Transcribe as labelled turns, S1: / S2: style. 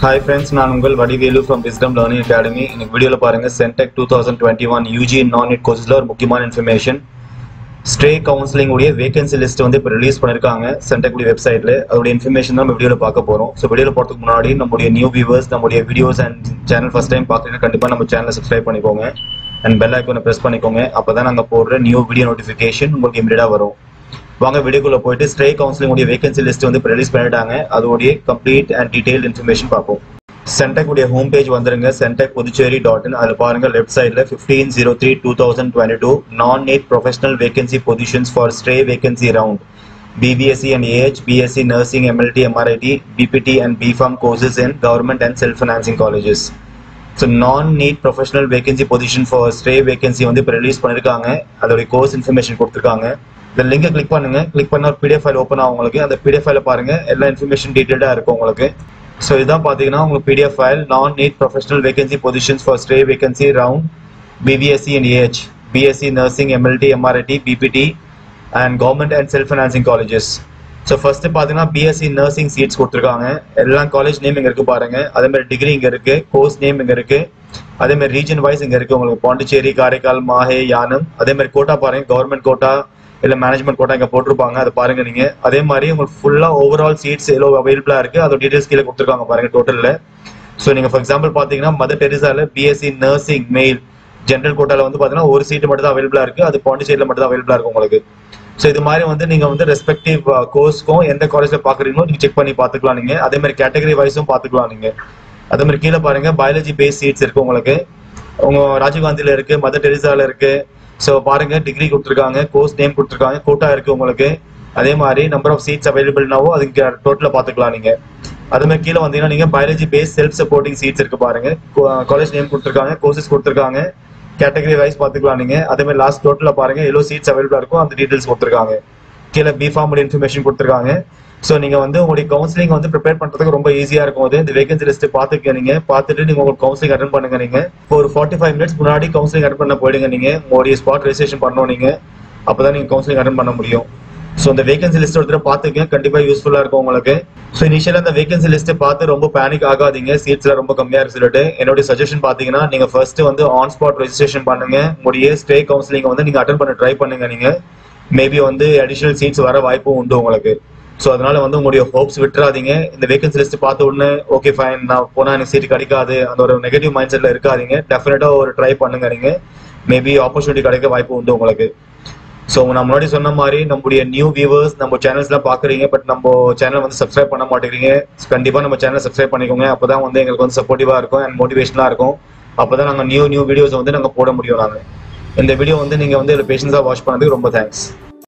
S1: Hi friends நான் உங்கள் Vadivelu from Wisdom Learning Academy இன்னைக்கு வீடியோவில் பாருங்க CENTAC two thousand twenty one UG non NEET கோர்ஸில் ஒரு முக்கியமான இன்ஃபர்மேஷன் ஸ்ட்ரே கவுன்சிலிங் உடைய வேகன்சி லிஸ்ட் வந்து இப்போ ரிலீஸ் பண்ணிருக்காங்க சென்டெக் உடைய வெப்சைட்ல அதோட இன்ஃபர்மேஷன் தான் நம்ம வீடியோவில் பார்க்க போறோம் ஸோ வீடியோவில் போகிறதுக்கு முன்னாடி நம்முடைய நியூ வியூவர்ஸ் நம்முடைய videos and channel first time பார்க்குறீங்கன்னா கண்டிப்பாக நம்ம சேனலை சப்ஸ்கிரைப் பண்ணிக்கோங்க அண்ட் பெல் ஐக்கனை ப்ரெஸ் பண்ணிக்கோங்க அப்போ தான் நாங்கள் போடுற நியூ வீடியோ நோட்டிஃபிகேஷன் உங்களுக்கு இமீடியட்டாக வரும் வாங்க வீடியோக்குள்ள போயிட்டு ஸ்ட்ரே கவுன்சிலிங் உடைய வேகன்சி லிஸ்ட் வந்து ரிலீஸ் பண்ணிட்டாங்க அதோடைய கம்ப்ளீட் அண்ட் டீடைல் இன்ஃபர்மேஷன் பார்ப்போம் சென்டெக் உடைய ஹோம் பேஜ் வந்துருங்க சென்டெக் புதுச்சேரி டாட் இன் அதில் பாருங்க லெஃப்ட் சைடில் fifteen zero three two thousand twenty two non NEET professional vacancy positions for stray vacancy round BBSc and AH, BSc Nursing, MLT, MRIT, BPT and BPharm courses in government and self-financing colleges. So non NEET professional vacancy position for stray vacancy வந்து இப்போ release பண்ணியிருக்காங்க அதோடைய course information கொடுத்துருக்காங்க இந்த லிங்கை click பண்ணுங்க click பண்ண ஒரு பிடிஎஃப் ஃபைல் ஓப்பன் ஆகும் உங்களுக்கு அந்த பிடிஎஃப் ஃபைல பாருங்க எல்லா இன்ஃபர்மேஷன் டீட்டெயிலாக இருக்கும் உங்களுக்கு ஸோ இதான் பார்த்தீங்கன்னா உங்களுக்கு PDF file non NEET professional vacancy positions for stray vacancy round BPSc and AH BSc nursing MLT MRIT BPT and government and self financing colleges so first பார்த்தீங்கன்னா பிஎஸ்சி நர்சிங் சீட்ஸ் கொடுத்துருக்காங்க எல்லா college name இங்கே இருக்கு பாருங்க அதே மாதிரி degree இங்கே இருக்கு கோர்ஸ் நேம் இங்கே இருக்கு அதே மாதிரி ரீஜன் வைஸ் இங்கே இருக்கு உங்களுக்கு பாண்டிச்சேரி காரைக்கால் மாஹே யானம் அதே மாதிரி கோட்டா பாருங்க கவர்மெண்ட் கோட்டா இல்லை மேனேஜ்மெண்ட் கோட்டா இங்கே போட்டிருப்பாங்க அதை பாருங்க நீங்க அதே மாதிரி உங்களுக்கு ஃபுல்லாக ஓவரால் சீட்ஸ் எவ்வளோ அவைலபிளா இருக்கு அதோட டீடைல்ஸ் கீழே கொடுத்துருக்காங்க பாருங்க டோட்டலில் ஸோ நீங்க ஃபார் எக்ஸாம்பிள் பார்த்தீங்கன்னா மதர் டெரிசால பிஎஸ்சி நர்சிங் மெயில் ஜென்ரல் கோட்டால வந்து பார்த்தீங்கன்னா ஒரு சீட் மட்டும் தான் அவைலபிளா இருக்கு அது பாண்டிச்சேரியில் மட்டும் தான் அவைலபிளா இருக்கு உங்களுக்கு ஸோ இது மாதிரி வந்து நீங்க வந்து ரெஸ்பெக்டிவ் கோர்ஸ்க்கும் எந்த காலேஜ்ல பாக்குறீங்களோ நீங்க செக் பண்ணி பாத்துக்கலாம் நீங்க அதே மாதிரி கேட்டகரி வைஸும் பாத்துக்கலாம் நீங்க அதே மாதிரி கீழே பாருங்க பயாலஜி பேஸ் சீட்ஸ் இருக்கு உங்களுக்கு உங்க ராஜீவ்காந்தில இருக்கு மதர் டெரிசால இருக்கு ஸோ பாருங்க டிகிரி கொடுத்துருக்காங்க கோர்ஸ் நேம் கொடுத்துருக்காங்க கோட்டா இருக்கு உங்களுக்கு அதே மாதிரி நம்பர் ஆஃப் சீட்ஸ் அவைலபிள்னாவோ அதுக்கு டோட்டலா பாத்துக்கலாம் நீங்க அதே மாதிரி கீழே வந்தீங்கன்னா நீங்க biology base self supporting seats இருக்கு பாருங்க காலேஜ் நேம் கொடுத்துருக்காங்க கோர்சஸ் கொடுத்துருக்காங்க கேட்டகரி வைஸ் பார்த்துக்கலாம் நீங்க அதே மாதிரி லாஸ்ட் டோட்டல பாருங்க எவ்வளோ சீட்ஸ் அவைலபிளா இருக்கும் அந்த டீடைல்ஸ் கொடுத்துருக்காங்க கீழே பிஃபார்ம் இன்ஃபர்மேஷன் கொடுத்துருக்காங்க ஸோ நீங்க வந்து உங்களுடைய கவுன்சிலிங் வந்து ப்ரிப்பேர் பண்றதுக்கு ரொம்ப ஈஸியா இருக்கும் அது இந்த வேகன்சி லிஸ்ட் பார்த்துக்க நீங்க பார்த்துட்டு நீங்க உங்களுக்கு கவுன்சிலிங் அட்டன் பண்ணுங்க நீங்க ஒரு ஃபார்ட்டி ஃபைவ் மினிட்ஸ் முன்னாடி கவுன்சிலிங் அட்டன் பண்ண போயிடுங்க நீங்க உங்களுடைய ஸ்பாட் ரெஜிஸ்ட்ரேஷன் பண்ணணும் நீங்க அப்பதான் நீங்க கவுன்சிலிங் அட்டன் பண்ண முடியும் ஸோ இந்த வேகன்சி லிஸ்ட் ஒருத்தர் பார்த்துக்க கண்டிப்பா யூஸ்ஃபுல்லா இருக்கும் உங்களுக்கு ஸோ இனிஷியலா அந்த வேகன்சி லிஸ்ட் பார்த்து ரொம்ப பேனிக் ஆகாதீங்க சீட்ஸ்ல ரொம்ப கம்மியா இருக்கு சொல்லிட்டு என்னுடைய சஜஷன் பாத்தீங்கன்னா நீங்க ஃபர்ஸ்ட் வந்து ஆன் ஸ்பாட் ரெஜிஸ்ட்ரேஷன் பண்ணுங்க உங்களுடைய ஸ்டே கவுன்சிலிங் வந்து நீங்க அட்டன் பண்ண ட்ரை பண்ணுங்க நீங்க மேபி வந்து அடிஷனல் சீட்ஸ் வர வாய்ப்பும் உண்டு உங்களுக்கு ஸோ அதனால வந்து உங்களுடைய ஹோப்ஸ் விட்டுறாதீங்க இந்த வேகன்சி லிஸ்ட் பார்த்த உடனே ஓகே ஃபைன் நான் போனா எனக்கு சீட் கிடைக்காது அந்த ஒரு நெகட்டிவ் மைண்ட் செட்ல இருக்காதீங்க டெஃபினட்டா ஒரு ட்ரை பண்ணுங்க நீங்க மேபி ஆப்பர்ச்சுனிட்டி கிடைக்க வாய்ப்பு உண்டு உங்களுக்கு ஸோ நான் முன்னாடி சொன்ன மாதிரி நம்முடைய நியூ வியூவர்ஸ் நம்ம சேனல்ஸ்லாம் பார்க்குறீங்க பட் நம்ம சேனல் வந்து சப்ஸ்கிரைப் பண்ண மாட்டேங்கிறீங்க கண்டிப்பாக நம்ம சேனல் சப்ஸ்கிரைப் பண்ணிக்கோங்க அப்போ தான் வந்து எங்களுக்கு வந்து சப்போர்ட்டிவாக இருக்கும் அண்ட் மோட்டிவேஷனாக இருக்கும் அப்போ தான் நாங்கள் நியூ நியூ வீடியோஸ் வந்து நாங்கள் போட முடியும் நாங்கள் இந்த வீடியோ வந்து நீங்கள் வந்து பேஷன்ஸாக வாட்ச் பண்ணதுக்கு ரொம்ப தேங்க்ஸ்